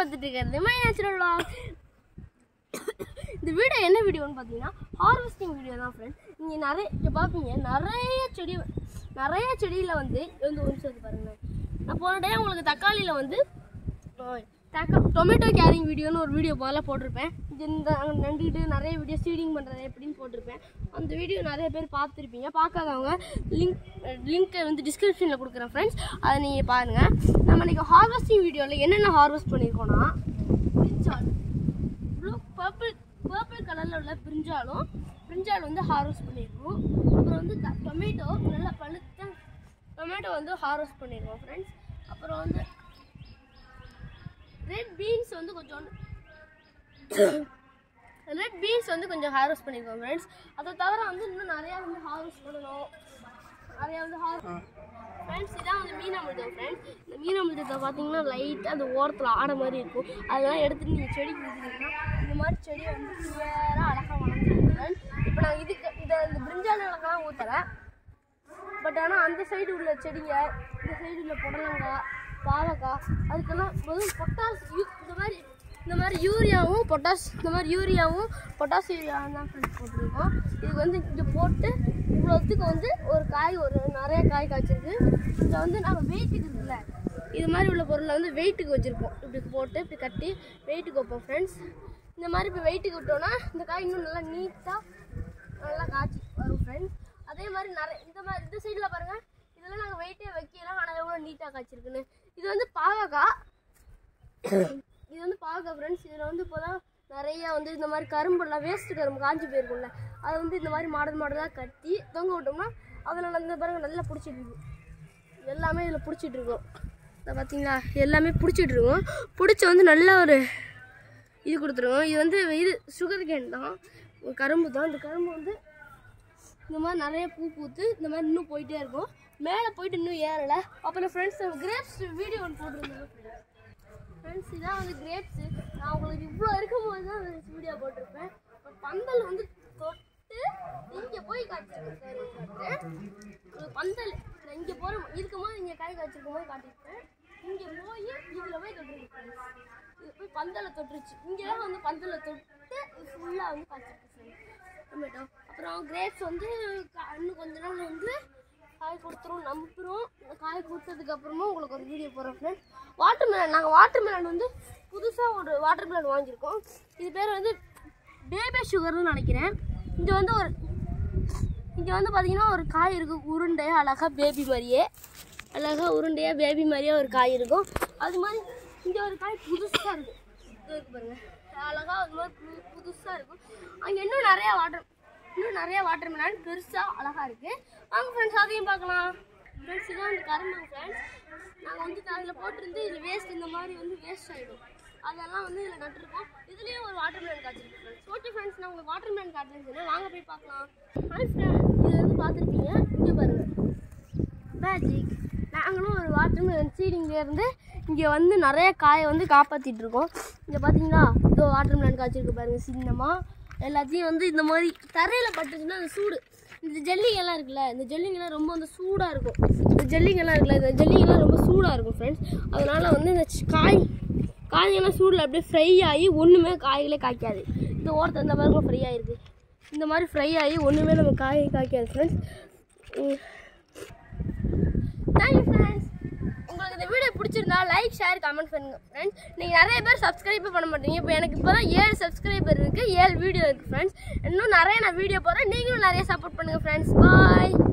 பார்த்துட்டு இருக்கிறது my natural இந்த வீடியோ என்ன வீடியோன்னு பார்த்தீங்கன்னா ஹார்வெஸ்டிங் வீடியோ தான் ஃப்ரெண்ட் நீங்கள் நிறைய இங்கே பார்ப்பீங்க நிறைய செடி நிறைய செடியில் வந்து வந்து ஒரு சொல்லி பாருங்களேன் நான் போன டைம் உங்களுக்கு தக்காளியில் வந்து தக்கா டொமேட்டோ கேரிங் வீடியோன்னு ஒரு வீடியோ போல போட்டிருப்பேன் இது இந்த நண்டிட்டு நிறைய வீடியோ சீடிங் பண்ணுறது எப்படின்னு போட்டிருப்பேன் அந்த வீடியோ நிறைய பேர் பார்த்துருப்பீங்க பார்க்காதவங்க லிங்க் லிங்க்கை வந்து டிஸ்கிரிப்ஷனில் கொடுக்குறேன் ஃப்ரெண்ட்ஸ் அதை நீங்கள் பாருங்கள் நம்ம இன்றைக்கி ஹார்வெஸ்டிங் வீடியோவில் என்னென்ன ஹார்வெஸ்ட் பண்ணியிருக்கோன்னா பிரிஞ்சால் ப்ளூ பர்பிள் பர்பிள் கலரில் உள்ள பிரிஞ்சாலும் பிரிஞ்சால் வந்து ஹார்வெஸ்ட் பண்ணியிருக்கோம் அப்புறம் வந்து த- டொமேட்டோ நல்லா பழுத்த டொமேட்டோ வந்து ஹார்வெஸ்ட் பண்ணியிருக்கோம் ஃப்ரெண்ட்ஸ் அப்புறம் வந்து ரெட் பீன்ஸ் வந்து கொஞ்சம் ரெட் பீன்ஸ் வந்து கொஞ்சம் ஹார்வெஸ்ட் பண்ணியிருக்கோம் ஃப்ரெண்ட்ஸ் அதை தவிர வந்து இன்னும் நிறையா வந்து ஹார்வெஸ்ட் பண்ணணும் நிறையா வந்து ஹார் ஃப்ரெண்ட்ஸ் இதான் வந்து மீன் அமிர்தம் ஃப்ரெண்ட்ஸ் இந்த மீன் அமிர்தத்தை பார்த்தீங்கன்னா லைட்டாக அந்த ஓரத்தில் ஆட மாதிரி இருக்கும் அதெல்லாம் எடுத்துட்டு நீங்கள் செடிக்கு ஊற்றிங்கன்னா இந்த மாதிரி செடி வந்து கிளியராக அழகாக வளர்ந்துருக்கும் ஃப்ரெண்ட்ஸ் இப்போ நான் இதுக்கு இதை இந்த பிரிஞ்சால் நிலக்கெல்லாம் ஊற்றுறேன் பட் ஆனால் அந்த சைடு உள்ள செடிங்க இந்த சைடு உள்ள புடலங்காய் பாவக்காய் அதுக்கெல்லாம் வெறும் பொட்டாஸ் யூ- இந்த மாதிரி இந்த மாதிரி யூரியாவும் பொட்டாஸ் இந்த மாதிரி யூரியாவும் பொட்டாஸ் யூரியாவும் தான் ஃப்ரெண்ட்ஸ் போட்டிருக்கோம் இதுக்கு வந்து இங்கே போட்டு இவ்வளோத்துக்கு வந்து ஒரு காய் ஒரு நிறைய காய் காய்ச்சிருக்கு இதை வந்து நாங்கள் வெயிட்டுக்கு இருக்குல்ல இது மாதிரி உள்ள பொருளை வந்து வெயிட்டுக்கு வச்சுருப்போம் இப்படி போட்டு இப்படி கட்டி வெயிட்டுக்கு வைப்போம் ஃப்ரெண்ட்ஸ் இந்த மாதிரி இப்போ வெயிட்டுக்கு விட்டோன்னா இந்த காய் இன்னும் நல்லா நீட்டாக நல்லா காய்ச்சி வரும் ஃப்ரெண்ட்ஸ் அதே மாதிரி நிறைய இந்த மாதிரி இந்த சைடில் பாருங்கள் இதெல்லாம் நாங்கள் வெயிட்டே வைக்கலாம் ஆனால் எவ்வளோ நீட்டாக காய்ச்சிருக்குன்னு இது வந்து பாவக்காய் இது வந்து பாவக்காய் ஃப்ரெண்ட்ஸ் இதில் வந்து இப்போ தான் நிறைய வந்து இந்த மாதிரி கரும்புலாம் வேஸ்ட் கரும்பு காஞ்சி போயிருக்கும்ல அதை வந்து இந்த மாதிரி மாடல் மாடலாக கட்டி தொங்க விட்டோம்னா அதில் இந்த பாருங்க நல்லா பிடிச்சிட்டு இருக்கு எல்லாமே இதில் பிடிச்சிட்டு இருக்கும் இதை பார்த்தீங்களா எல்லாமே பிடிச்சிட்டு இருக்கும் பிடிச்ச வந்து நல்ல ஒரு இது கொடுத்துருவோம் இது வந்து இது சுகர் கேன் தான் ஒரு கரும்பு தான் இந்த கரும்பு வந்து இந்த மாதிரி நிறைய பூ பூத்து இந்த மாதிரி இன்னும் போயிட்டே இருக்கும் மேலே போயிட்டு இன்னும் ஏறலை அப்புறம் ஃப்ரெண்ட்ஸ் கிரேப்ஸ் வீடியோ ஒன்று போட்டிருந்தேன் ஃப்ரெண்ட்ஸ் இதான் வந்து கிரேப்ஸு நான் உங்களுக்கு இவ்வளோ இருக்கும்போது தான் வீடியோ போட்டிருப்பேன் இப்போ பந்தல் வந்து தொட்டு இங்கே போய் காய்ச்சிருக்கேன் பந்தல் நான் இங்கே போகிற இதுக்கு போது இங்கே காய் காய்ச்சிருக்கும் போது காட்டியிருப்பேன் இங்கே போய் இதில் போய் தொட்டிருக்கேன் இது போய் பந்தலை தொட்டுருச்சு இங்கெல்லாம் வந்து பந்தலை தொட்டு ஃபுல்லாக வந்து காய்ச்சிருக்கு டொமேட்டோ அப்புறம் கிரேப்ஸ் வந்து க- இன்னும் கொஞ்ச நாள் வந்து காய் கொடுத்துரும் நம்புகிறோம் காய் கொடுத்ததுக்கு அப்புறமா உங்களுக்கு ஒரு வீடியோ போடுறோம் ஃப்ரெண்ட்ஸ் வாட்டர் மெலன் நாங்கள் வாட்டர் மெலன் வந்து புதுசாக ஒரு வாட்டர் மெலன் வாங்கியிருக்கோம் இது பேர் வந்து பேபி சுகர்னு நினைக்கிறேன் இங்கே வந்து ஒரு இங்கே வந்து பார்த்தீங்கன்னா ஒரு காய் இருக்கும் உருண்டையாக அழகாக பேபி மாதிரியே அழகாக உருண்டையாக பேபி மாதிரியே ஒரு காய் இருக்கும் அது மாதிரி இங்கே ஒரு காய் புதுசாக இருக்கும் இது இருக்கு பாருங்க அழகாக அது மாதிரி புது புதுசாக இருக்கும் அங்கே இன்னும் நிறையா வாட்டர் இன்னும் நிறைய வாட்டர் மெலான் பெருசாக அழகாக இருக்குது வாங்க ஃப்ரெண்ட்ஸ் அதையும் பார்க்கலாம் ஃப்ரெண்ட்ஸ் இதான் வந்து கரும்பு ஃப்ரெண்ட்ஸ் நாங்கள் வந்து அதில் போட்டிருந்து இது வேஸ்ட் இந்த மாதிரி வந்து வேஸ்ட் ஆகிடும் அதெல்லாம் வந்து இதில் நட்டுருக்கோம் இதுலேயும் ஒரு வாட்டர் மெலன் காய்ச்சிருக்கு ஃப்ரெண்ட்ஸ் ஓகே ஃப்ரெண்ட்ஸ் நான் உங்களுக்கு வாட்டர் மெலன் காட்டுறேன்னு சொன்னேன் வாங்க போய் பார்க்கலாம் ஹாய் ஃப்ரெண்ட்ஸ் இது வந்து பார்த்துருப்பீங்க இங்கே பாருங்கள் மேஜிக் நாங்களும் ஒரு வாட்டர் மெலன் சீடிங்லேருந்து இங்கே வந்து நிறைய காயை வந்து காப்பாற்றிட்டு இருக்கோம் இங்கே பார்த்தீங்களா இதோ வாட்டர் மெலன் காய்ச்சிருக்கு பாருங்கள் சின்னமாக எல்லாத்தையும் வந்து இந்த மாதிரி தரையில் பட்டுச்சுன்னா அந்த சூடு இந்த ஜல்லிங்கெல்லாம் இருக்குல்ல இந்த ஜல்லிங்கெல்லாம் ரொம்ப வந்து சூடாக இருக்கும் இந்த ஜல்லிங்கெல்லாம் இருக்குல்ல இந்த ஜல்லிங்கெல்லாம் ரொம்ப சூடாக இருக்கும் ஃப்ரெண்ட்ஸ் அதனால் வந்து இந்த சி- காய் காய்கள்லாம் சூடில் அப்படியே ஃப்ரை ஆகி ஒன்றுமே காய்களே காய்க்காது இந்த ஓரத்தில் இந்த மாதிரி ஃப்ரை ஆகிருக்கு இந்த மாதிரி ஃப்ரை ஆகி ஒன்றுமே நம்ம காய் காய்க்காது ஃப்ரெண்ட்ஸ் தேங்க்யூ ஃப்ரெண்ட்ஸ் உங்களுக்கு இந்த வீடியோ பிடிச்சிருந்தா லைக் ஷேர் கமெண்ட் பண்ணுங்க ஃப்ரெண்ட்ஸ் நீங்கள் நிறைய பேர் சப்ஸ்கிரைப் பண்ண மாட்டீங்க இப்போ எனக்கு இப்போ தான் ஏழு சப்ஸ்கிரைபர் இருக்குது ஏழு வீடியோ இருக்குது ஃப்ரெண்ட்ஸ் இன்னும் நிறைய நான் வீடியோ போடுறேன் நீங்களும் நிறைய சப்போர்ட் பண்ணுங்கள் ஃப்ரெண்ட்ஸ் பாய்